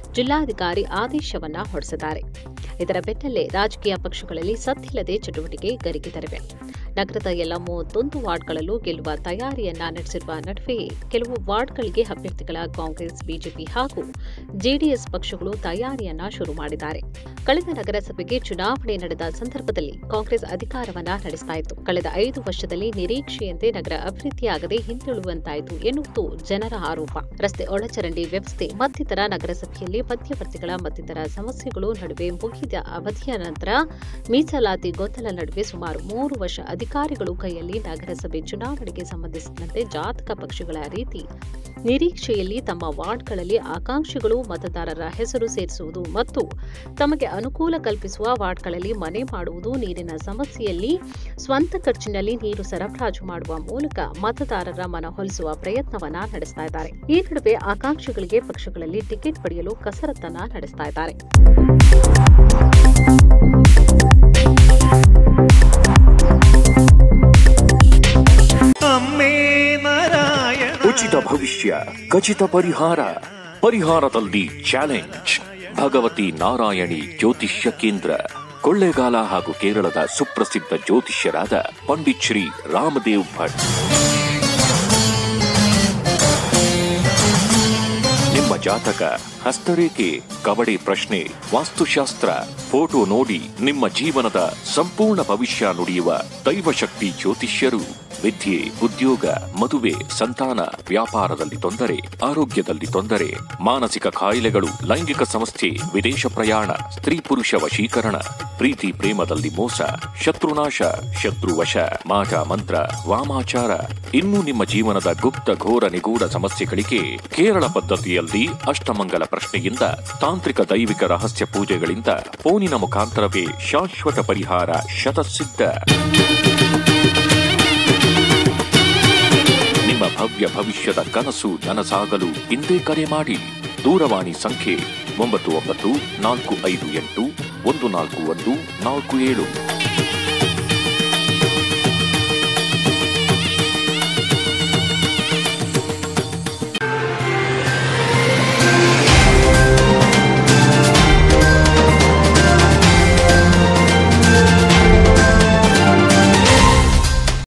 ಜಿಲ್ಲಾಧಿಕಾರಿ ಆದೇಶವನ್ನ ಹೊರಡಿಸಿದ್ದಾರೆ ಇದರ ಬೆನ್ನಲ್ಲೇ ರಾಜಕೀಯ ಪಕ್ಷಗಳಲ್ಲಿ ಸದ್ದಿಲ್ಲದೆ ಚಟುವಟಿಕೆ ಗರಿಗೆದರಿವೆ ನಗರದ ಎಲ್ಲ ಮೂವತ್ತೊಂದು ವಾರ್ಡ್ಗಳಲ್ಲೂ ಗೆಲ್ಲುವ ತಯಾರಿಯನ್ನ ನಡೆಸಿರುವ ನಡುವೆಯೇ ಕೆಲವು ವಾರ್ಡ್ಗಳಿಗೆ ಅಭ್ಯರ್ಥಿಗಳ ಕಾಂಗ್ರೆಸ್ ಬಿಜೆಪಿ ಹಾಗೂ ಜೆಡಿಎಸ್ ಪಕ್ಷಗಳು ತಯಾರಿಯನ್ನ ಶುರು ಮಾಡಿದ್ದಾರೆ ಕಳೆದ ನಗರಸಭೆಗೆ ಚುನಾವಣೆ ನಡೆದ ಸಂದರ್ಭದಲ್ಲಿ ಕಾಂಗ್ರೆಸ್ ಅಧಿಕಾರವನ್ನ ನಡೆಸ್ತಾ ಇತ್ತು ಕಳೆದ ಐದು ವರ್ಷದಲ್ಲಿ ನಿರೀಕ್ಷೆಯಂತೆ ನಗರ ಅಭಿವೃದ್ಧಿಯಾಗದೆ ಹಿಂದುಳುವಂತಾಯಿತು ಎನ್ನುವುದು ಜನರ ಆರೋಪ ರಸ್ತೆ ಒಳಚರಂಡಿ ವ್ಯವಸ್ಥೆ ಮತ್ತಿತರ ನಗರಸಭೆಯಲ್ಲಿ ಮಧ್ಯವರ್ತಿಗಳ ಮತ್ತಿತರ ಸಮಸ್ಯೆಗಳು ನಡುವೆ ಮುಗಿದ ಅವಧಿಯ ನಂತರ ಮೀಸಲಾತಿ ಗೊಂದಲ ನಡುವೆ ಸುಮಾರು ಮೂರು ವರ್ಷ ಅಧಿಕಾರಿಗಳು ಕೈಯಲ್ಲಿ ನಗರಸಭೆ ಚುನಾವಣೆಗೆ ಸಂಬಂಧಿಸಿದಂತೆ ಜಾತಕ ಪಕ್ಷಗಳ ರೀತಿ ನಿರೀಕ್ಷೆಯಲ್ಲಿ ತಮ್ಮ ವಾರ್ಡ್ಗಳಲ್ಲಿ ಆಕಾಂಕ್ಷಿಗಳು ಮತದಾರರ ಹೆಸರು ಸೇರಿಸುವುದು ಮತ್ತು ತಮಗೆ ಅನುಕೂಲ ಕಲ್ಪಿಸುವ ವಾರ್ಡ್ಗಳಲ್ಲಿ ಮನೆ ಮಾಡುವುದು ನೀರಿನ ಸಮಸ್ಯೆಯಲ್ಲಿ ಸ್ವಂತ ಖರ್ಚಿನಲ್ಲಿ ನೀರು ಸರಬರಾಜು ಮಾಡುವ ಮೂಲಕ ಮತದಾರರ ಮನವೊಲಿಸುವ ಪ್ರಯತ್ನವನ್ನ ನಡೆಸ್ತಾ ಇದ್ದಾರೆ ಈ ನಡುವೆ ಆಕಾಂಕ್ಷಿಗಳಿಗೆ ಪಕ್ಷಗಳಲ್ಲಿ ಟಿಕೆಟ್ ಪಡೆಯಲು ಕಸರತ್ತನ್ನ ನಡೆಸ್ತಾ ಇದ್ದಾರೆ ಅಮ್ಮೇ ನಾರಾಯಣ ಉಚಿತ ಭವಿಷ್ಯ ಖಚಿತ ಪರಿಹಾರ ಪರಿಹಾರದಲ್ಲಿ ಚಾಲೆಂಜ್ ಭಗವತಿ ನಾರಾಯಣಿ ಜ್ಯೋತಿಷ್ಯ ಕೇಂದ್ರ ಕೊಳ್ಳೇಗಾಲ ಹಾಗೂ ಕೇರಳದ ಸುಪ್ರಸಿದ್ಧ ಜ್ಯೋತಿಷ್ಯರಾದ ಪಂಡಿತ್ ಶ್ರೀ ರಾಮದೇವ್ ಭಟ್ ನಿಮ್ಮ ಜಾತಕ ಹಸ್ತರೇಖೆ ಕವಡೆ ಪ್ರಶ್ನೆ ವಾಸ್ತುಶಾಸ್ತ್ರ ಫೋಟೋ ನೋಡಿ ನಿಮ್ಮ ಜೀವನದ ಸಂಪೂರ್ಣ ಭವಿಷ್ಯ ನುಡಿಯುವ ದೈವಶಕ್ತಿ ಜ್ಯೋತಿಷ್ಯರು ವಿದ್ಯೆ ಉದ್ಯೋಗ ಮದುವೆ ಸಂತಾನ ವ್ಯಾಪಾರದಲ್ಲಿ ತೊಂದರೆ ಆರೋಗ್ಯದಲ್ಲಿ ತೊಂದರೆ ಮಾನಸಿಕ ಕಾಯಿಲೆಗಳು ಲೈಂಗಿಕ ಸಮಸ್ಯೆ ವಿದೇಶ ಪ್ರಯಾಣ ಸ್ತ್ರೀ ಪುರುಷ ವಶೀಕರಣ ಪ್ರೀತಿ ಪ್ರೇಮದಲ್ಲಿ ಮೋಸ ಶತ್ರುನಾಶ ಶತ್ರುವಶ ಮಾಟ ಮಂತ್ರ ವಾಮಾಚಾರ ಇನ್ನು ನಿಮ್ಮ ಜೀವನದ ಗುಪ್ತ ಘೋರ ನಿಗೂಢ ಸಮಸ್ಯೆಗಳಿಗೆ ಕೇರಳ ಪದ್ಧತಿಯಲ್ಲಿ ಅಷ್ಟಮಂಗಲ ಪ್ರಶ್ನೆಯಿಂದ ತಾಂತ್ರಿಕ ದೈವಿಕ ರಹಸ್ಯ ಪೂಜೆಗಳಿಂದ ಫೋನಿನ ಮುಖಾಂತರವೇ ಶಾಶ್ವತ ಪರಿಹಾರ ಶತಸಿದ್ಧ ನಿಮ್ಮ ಭವ್ಯ ಭವಿಷ್ಯದ ಕನಸು ನನಸಾಗಲು ಇಂದೇ ಕರೆ ಮಾಡಿ ದೂರವಾಣಿ ಸಂಖ್ಯೆ ಒಂಬತ್ತು ಒಂಬತ್ತು ನಾಲ್ಕು ಐದು ಎಂಟು ಒಂದು ನಾಲ್ಕು ಒಂದು ನಾಲ್ಕು ಏಳು